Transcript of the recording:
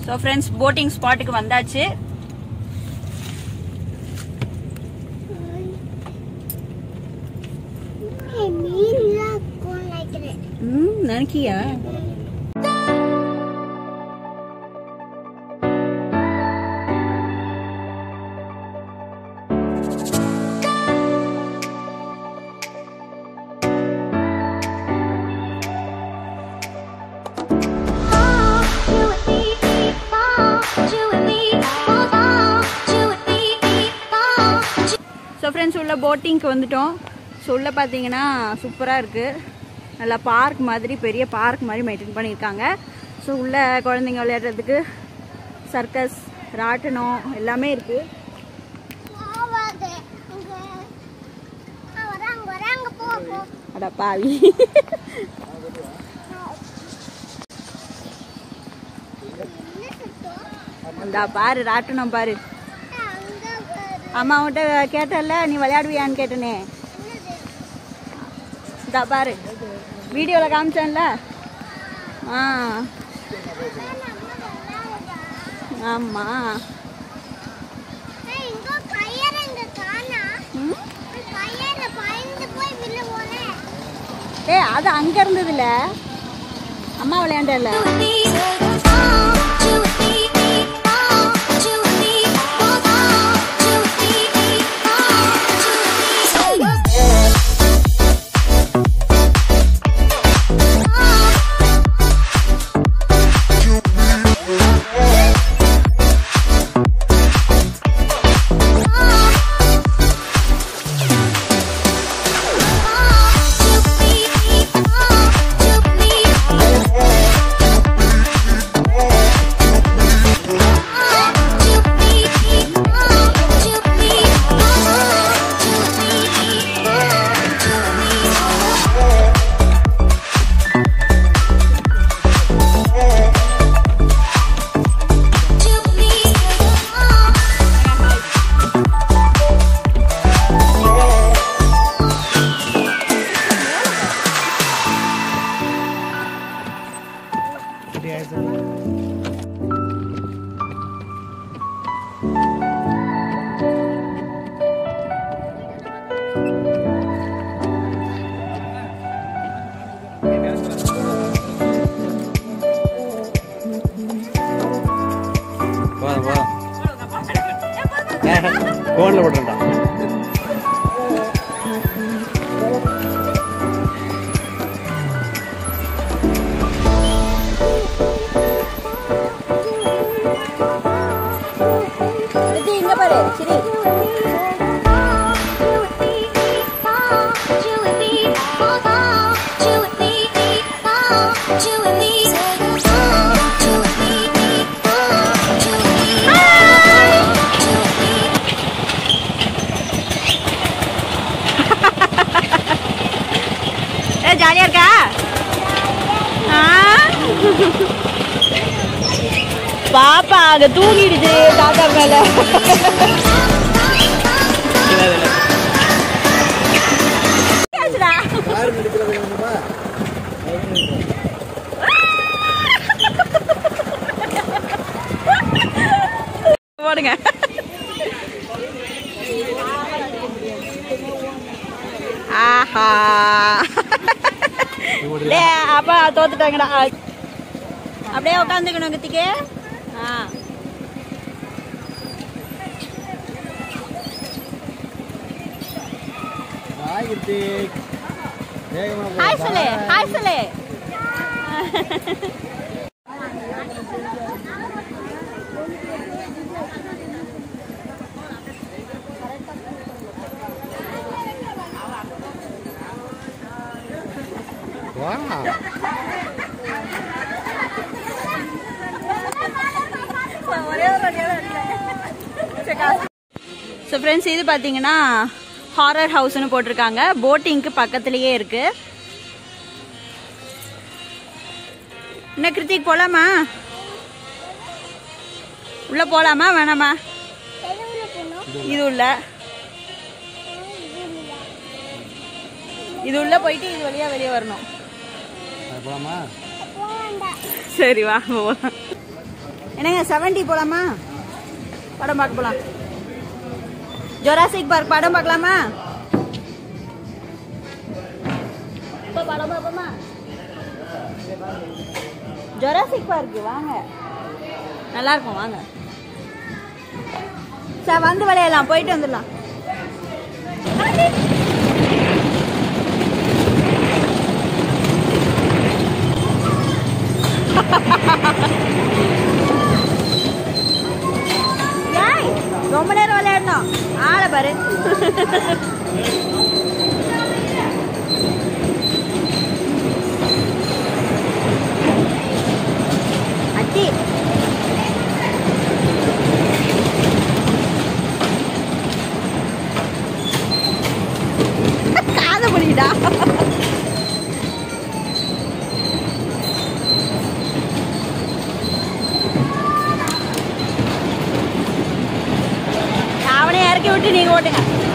So friends boating ஸ்பாட்டுக்கு வந்தாச்சு மீன்லாம் இருக்கும்னு நினைக்கிறேன் ம் நினைக்கியா ஸோ ஃப்ரெண்ட்ஸ் உள்ள போட்டிங்க்கு வந்துட்டோம் ஸோ உள்ள பார்த்தீங்கன்னா சூப்பராக இருக்குது நல்லா பார்க் மாதிரி பெரிய பார்க் மாதிரி மெயின்டைன் பண்ணியிருக்காங்க ஸோ உள்ள குழந்தைங்க விளையாடுறதுக்கு சர்க்கஸ் ராட்டனம் எல்லாமே இருக்குது போவாது அங்க ஆ, வராங்க வராங்க போ போ அட பாவி என்ன சத்தம் இந்தா பாரு ராட்டனம் பாரு அங்க பாரு அம்மா உன்கிட்ட கேட்டல நீ விளையாடுவியான்னு கேட்டனே என்னது இந்தா பாரு வீடியோவில் காமிச்சேன்ல ஆ ஆமாம் ஏய், இங்க கயிறு இங்க காணா ம் கயிறு பயந்து போய் விழ போனேன் ஏ அது அங்கே இருந்ததுல அம்மா விளையாண்டல போதும் போதும் ஃபோனில் போட்டுருண்டா இது இங்க பாரு சரி ஏ ஜாலியா இருக்கா ஆ? பாப்பா அங்க தூங்கிடுச்சு தாத்தா மேல பேசுடா. போடுங்க ஆஹா டே அப்பா தோத்துட்டாங்கடா அப்படியே உட்காந்துக்கணும் கத்திக்கு ஆ ஹாய் சொல்லு ஹாய் சொல்லு வா ஸோ ஃப்ரெண்ட்ஸ் இது பார்த்தீங்கன்னா ஹாரர் ஹவுஸ்னு போட்டிருக்காங்க போட்டிங்க்கு பக்கத்துலேயே இருக்கு என்ன கிருத்திக் போலாமா உள்ள போலாமா வேணாமா தெருவுல போனோம் இது உள்ள இது உள்ள போயிட்டு இது வழியா வெளியே வரணும் போலாமா போகண்டா சரி வா போலாம் என்னங்க செவன்டி போலாமா படம் பார்க்க போலாம் ஜொராசிக் பார்க் படம் பார்க்கலாமா இப்போ படம் பார்ப்போமா ஜொராசிக் பார்க் வாங்க நல்லா இருக்கும் வாங்க சார் வந்து விளையாடலாம் போயிட்டு வந்துடலாம் ஏய் ரொம்ப நேரம் விளையாடணும் ஆளை பாரு அட்டி காத பண்ணிடா அவனை இறக்கி விட்டு நீங்க ஓட்டுங்க